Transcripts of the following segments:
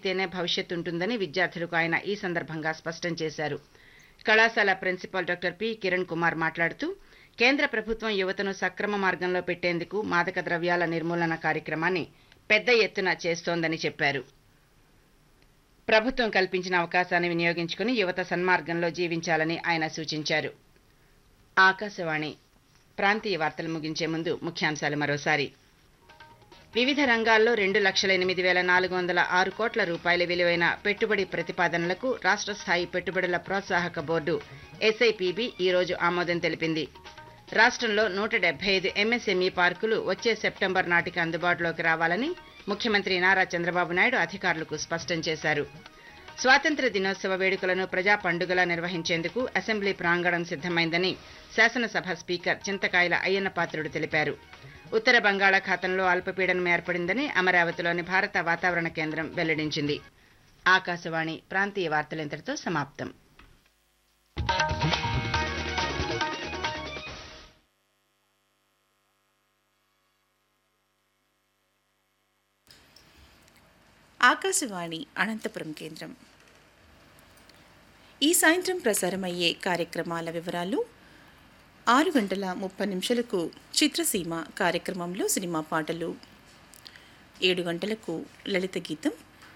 చదివితేనే భవిష్యత్తు ఉంటుందని విద్యార్థులకు ఆయన ఈ సందర్భంగా స్పష్టం చేశారు కళాశాల principal doctor P Kiran Kumar మాట్లాడుతూ కేంద్ర ప్రభుత్వం యువతను సక్రమ మార్గంలో పెట్టేందుకు మాదక ద్రవ్యాల నిర్మూలన కార్యక్రమాన్ని పెద్ద ఎత్తున చేస్తోందని చెప్పారు ప్రభుత్వం కల్పించిన అవకాశాన్ని వినియోగించుకుని యువత సన్మార్గంలో జీవించాలని ఆయన సూచించారు ఆకాశవాణి ప్రాంతీయ వార్తలు ముగించే ముందు ముఖ్యాంశాలు మరోసారి వివిధ రంగాల్లో రెండు లక్షల ఎనిమిది వేల నాలుగు వందల ఆరు కోట్ల రూపాయల విలువైన పెట్టుబడి ప్రతిపాదనలకు రాష్ట్ర స్థాయి పెట్టుబడుల ప్రోత్సాహక బోర్డు ఎస్ఐపిబి ఈ రోజు ఆమోదం తెలిపింది రాష్ట్రంలో నూట డెబ్బై ఐదు ఎంఎస్ఎంఈ పార్కులు వచ్చే సెప్టెంబర్ నాటికి అందుబాటులోకి రావాలని ముఖ్యమంత్రి నారా చంద్రబాబు నాయుడు అధికారులకు స్పష్టం చేశారు స్వాతంత్ర దినోత్సవ వేడుకలను ప్రజా పండుగలా నిర్వహించేందుకు అసెంబ్లీ ప్రాంగణం సిద్దమైందని శాసనసభ స్పీకర్ చింతకాయల అయ్యన్న పాత్రుడు తెలిపారు ఉత్తర బంగాళాఖాతంలో అల్పపీడనం ఏర్పడిందని అమరావతిలోని భారత వాతావరణ కేంద్రం వెల్లడించింది ఆకాశవాణి ప్రాంతీయ వార్తలు ఇంతటితో సమాప్తం ఆకాశవాణి అనంతపురం కేంద్రం ఈ సాయంత్రం ప్రసారమయ్యే కార్యక్రమాల వివరాలు ఆరు గంటల ముప్పై నిమిషాలకు చిత్రసీమ కార్యక్రమంలో సినిమా పాటలు ఏడు గంటలకు లలిత గీతం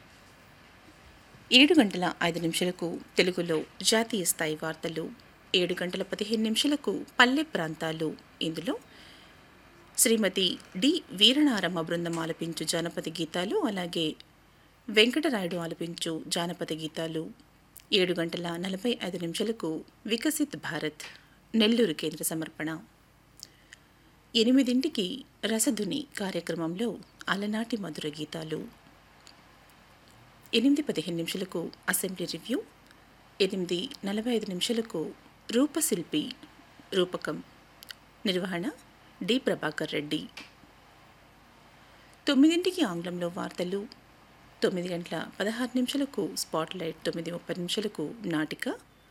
ఏడు గంటల ఐదు నిమిషాలకు తెలుగులో జాతీయ స్థాయి వార్తలు ఏడు గంటల పదిహేను నిమిషాలకు పల్లె ప్రాంతాలు ఇందులో శ్రీమతి డి వీరనారమ్మ బృందం ఆలపించు జానపద గీతాలు అలాగే వెంకటరాయుడు ఆలపించు జానపద గీతాలు ఏడు గంటల నలభై ఐదు నిమిషాలకు వికసిత్ భారత్ నెల్లూరు కేంద్ర సమర్పణ ఎనిమిదింటికి రసధుని కార్యక్రమంలో అలనాటి మధుర గీతాలు ఎనిమిది పదిహేను నిమిషాలకు అసెంబ్లీ రివ్యూ ఎనిమిది నలభై ఐదు నిమిషాలకు రూపశిల్పి రూపకం నిర్వహణ డి ప్రభాకర్ రెడ్డి తొమ్మిదింటికి ఆంగ్లంలో వార్తలు తొమ్మిది గంటల పదహారు నిమిషాలకు స్పాట్లైట్ తొమ్మిది ముప్పై నిమిషాలకు నాటిక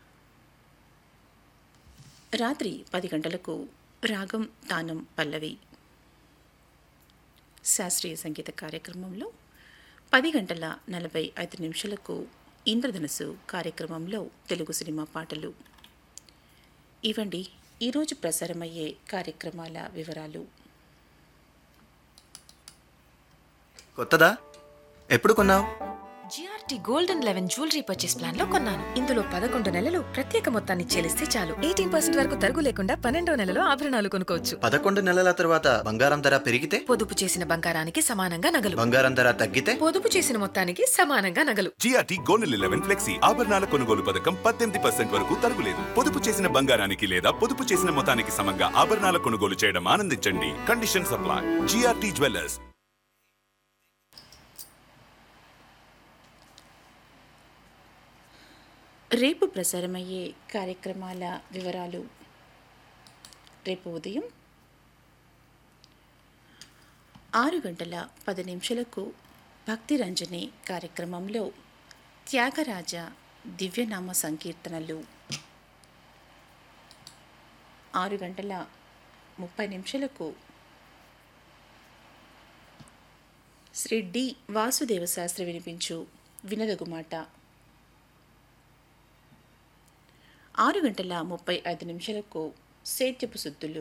రాత్రి పది గంటలకు రాగం తానం పల్లవి శాస్త్రీయ సంగీత కార్యక్రమంలో పది గంటల నలభై ఐదు నిమిషాలకు ఇంద్రధనుసు కార్యక్రమంలో తెలుగు సినిమా పాటలు ఇవండి ఈరోజు ప్రసారమయ్యే కార్యక్రమాల వివరాలు కొత్తదా ఎప్పుడు కొన్నావు GRT gold and eleven jewellery purchase plan లో కొన్నాను ఇందులో పదకొండు నెలలు ప్రత్యేక మొత్తాన్ని చెల్లిస్తే చాలు ఎయిటీన్ పర్సెంట్ వరకు తరుగు లేకుండా పన్నెండో నెలలో ఆభరణాలు కొనుక్కోవచ్చు పదకొండు నెలల తర్వాత బంగారం ధర పెరిగితే పొదుపు చేసిన బంగారానికి సమానంగా నగలు బంగారం ధర తగ్గితే పొదుపు చేసిన మొత్తానికి సమానంగా నగలు జిఆర్టీ గోనెల్ ఎలెవెన్ ఫ్లెక్సీ ఆభరణాల కొనుగోలు పథకం పద్దెనిమిది పర్సెంట్ వరకు తరుగులేదు పొదుపు చేసిన బంగారానికి లేదా పొదుపు చేసిన మొత్తానికి సమంగా ఆభరణాల కొనుగోలు చేయడం ఆనందించండి కండిషన్ సప్లై జిఆర్టీ జ్యువెలర్స్ రేపు ప్రసారమయ్యే కార్యక్రమాల వివరాలు రేపు ఉదయం ఆరు గంటల పది నిమిషాలకు భక్తి రంజని కార్యక్రమంలో త్యాగరాజ దివ్యనామ సంకీర్తనలు ఆరు గంటల ముప్పై నిమిషాలకు శ్రీ డి వాసుదేవ శాస్త్రి వినిపించు వినదగు మాట ఆరు గంటల ముప్పై ఐదు నిమిషాలకు సేద్యపు సుద్దులు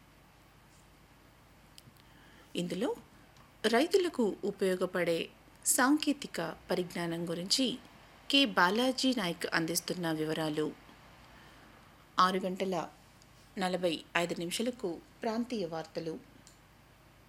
ఇందులో రైతులకు ఉపయోగపడే సాంకేతిక పరిజ్ఞానం గురించి కె బాలాజీ నాయక్ అందిస్తున్న వివరాలు ఆరు గంటల నలభై ఐదు నిమిషాలకు ప్రాంతీయ వార్తలు